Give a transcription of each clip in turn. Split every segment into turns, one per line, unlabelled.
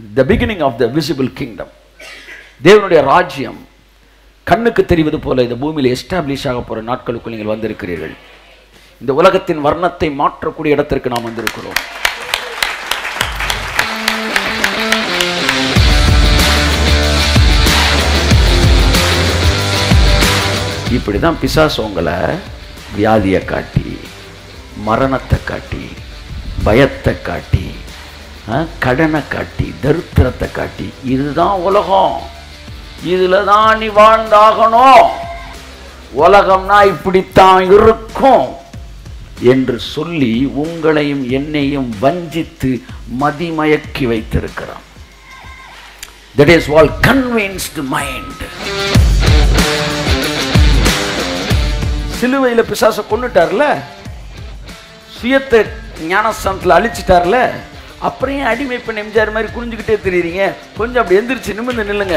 the beginning of the visible kingdom தேவனுடைய ராஜ்யம் கண்ணுக்கு தெரிவது போல இந்த பூமியில் எஸ்டாப்ளிஷ் ஆக போகிற நாட்களுக்குள் நீங்கள் வந்திருக்கிறீர்கள் இந்த உலகத்தின் வர்ணத்தை மாற்றக்கூடிய இடத்திற்கு நாம் வந்திருக்கிறோம் இப்படி தான் பிசாசு உங்களை வியாதியை காட்டி மரணத்தை காட்டி பயத்தை காட்டி ஆ, கடனை காட்டி தரித்திரத்தை காட்டி இதுதான் உலகம் இதில் தான் நீ வாழ்ந்தாகணும் உலகம்னா இப்படித்தான் இருக்கும் என்று சொல்லி உங்களையும் என்னையும் வஞ்சித்து மதிமயக்கி வைத்திருக்கிறான் தட் இஸ் வால் கன்வின்ஸ்டு மைண்ட் சிலுவையில் பிசாசை கொண்டுட்டார்ல சுயத்தை ஞானஸ்தானத்தில் அழிச்சிட்டார்ல அப்புறம் ஏன் அடிமை பெண் எம்ஜிஆர் மாதிரி குனிஞ்சுக்கிட்டே தெரியுறீங்க கொஞ்சம் அப்படி எந்திரிச்சு நிமிர்ந்து நில்லுங்க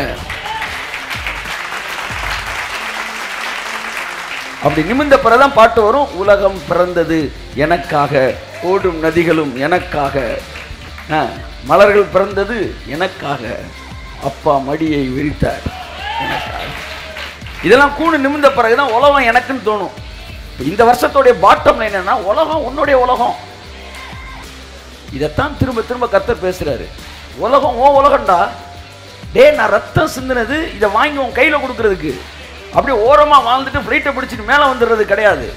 அப்படி நிமிர்ந்த பிறகுதான் பாட்டு வரும் உலகம் பிறந்தது எனக்காக ஓடும் நதிகளும் எனக்காக ஆ, மலர்கள் பிறந்தது எனக்காக அப்பா மடியை விரித்தார் எனக்காக இதெல்லாம் கூணு நிமிர்ந்த பிறகுதான் உலகம் எனக்குன்னு தோணும் இப்ப இந்த வருஷத்தோடைய பாட்டம் என்னன்னா உலகம் உன்னுடைய உலகம் இதைத்தான் திரும்ப திரும்ப கர்த்தர் பேசுறாரு உலகம் ஓ உலகம்டா டேய் நான் ரத்தம் சிந்தினது இதை வாங்கி உன் கையில கொடுக்கறதுக்கு அப்படியே ஓரமா வாழ்ந்துட்டு ஃப்ளைட்டை பிடிச்சிட்டு மேலே வந்துடுறது கிடையாது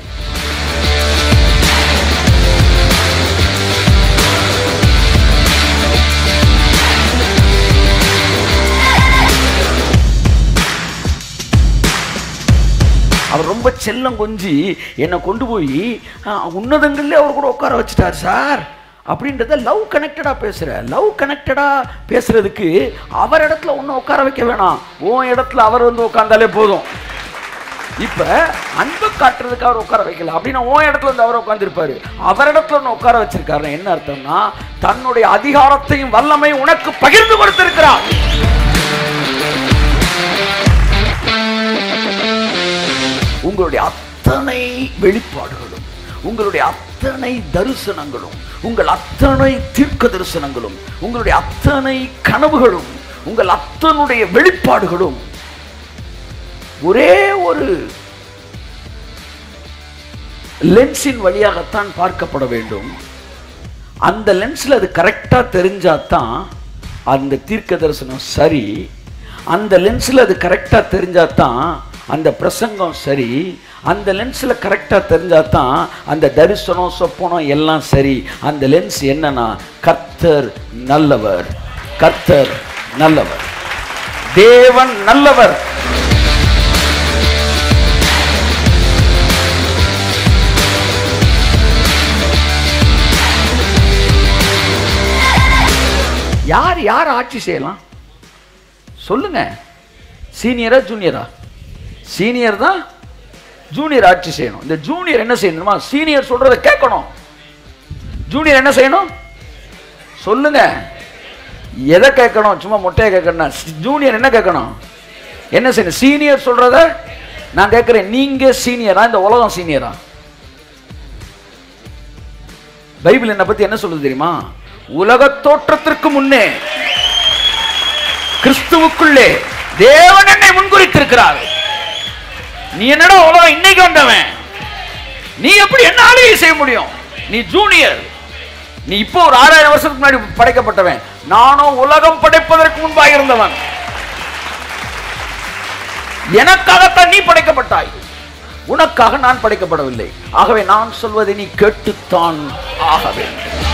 அவர் ரொம்ப செல்லம் கொஞ்சி என்னை கொண்டு போய் உன்னதங்கள்லேயே அவர் கூட உட்கார வச்சுட்டார் சார் அப்படின்றத லவ் கனெக்டடாக பேசுகிற லவ் கனெக்டடாக பேசுறதுக்கு அவர் இடத்துல ஒன்றும் உட்கார வைக்க வேணாம் உன் இடத்துல அவர் வந்து உட்கார்ந்தாலே போதும் இப்ப அன்பு காட்டுறதுக்கு அவர் உட்கார வைக்கல அப்படின்னா உன் இடத்துல வந்து அவர் உட்கார்ந்திருப்பாரு அவர் இடத்துல ஒன்று உட்கார வச்சிருக்காரு என்ன அர்த்தம்னா தன்னுடைய அதிகாரத்தையும் வல்லமையும் உனக்கு பகிர்ந்து கொடுத்திருக்கிறார் உங்களுடைய அத்தனை வெளிப்பாடுகளும் உங்களுடைய அத்தனை தரிசனங்களும் உங்கள் அத்தனை தீர்க்க தரிசனங்களும் உங்களுடைய அத்தனை கனவுகளும் உங்கள் அத்தனுடைய வெளிப்பாடுகளும் ஒரே ஒரு லென்ஸின் வழியாகத்தான் பார்க்கப்பட வேண்டும் அந்த லென்ஸில் அது கரெக்டாக தெரிஞ்சாதான் அந்த தீர்க்க தரிசனம் சரி அந்த லென்ஸில் அது கரெக்டாக தெரிஞ்சாதான் அந்த பிரசங்கம் சரி அந்த லென்ஸில் கரெக்டாக தெரிஞ்சாதான் அந்த தரிசனம் சொப்பனம் எல்லாம் சரி அந்த லென்ஸ் என்னன்னா கர்த்தர் நல்லவர் கர்த்தர் நல்லவர் தேவன் நல்லவர் யார் யார் ஆட்சி செய்யலாம் சொல்லுங்க சீனியரா ஜூனியரா சீனியர் தான் ஜூனியர் ஆட்சி செய்யணும் இந்த ஜூனியர் என்ன செய்யணுமா சீனியர் சொல்றத கேட்கணும் ஜூனியர் என்ன செய்யணும் சொல்லுங்க எதை கேட்கணும் சும்மா மொட்டையை கேட்கணும் ஜூனியர் என்ன கேட்கணும் என்ன செய்யணும் சீனியர் சொல்றத நான் கேட்கிறேன் நீங்க சீனியரா இந்த உலகம் சீனியரா பைபிள் என்னை பத்தி என்ன சொல்லுது தெரியுமா உலக தோற்றத்திற்கு முன்னே கிறிஸ்துவுக்குள்ளே தேவன் என்னை முன்குறித்திருக்கிறார் நீ என்னடா உலகம் இன்னைக்கு வந்தவன் நீ எப்படி என்ன ஆளுகை செய்ய முடியும் நீ ஜூனியர் நீ இப்போ ஒரு ஆறாயிரம் வருஷத்துக்கு முன்னாடி படைக்கப்பட்டவன் நானும் உலகம் படைப்பதற்கு முன்பாக இருந்தவன் எனக்காகத்தான் நீ படைக்கப்பட்டாய் உனக்காக நான் படைக்கப்படவில்லை ஆகவே நான் சொல்வதை நீ கேட்டுத்தான் ஆக வேண்டும்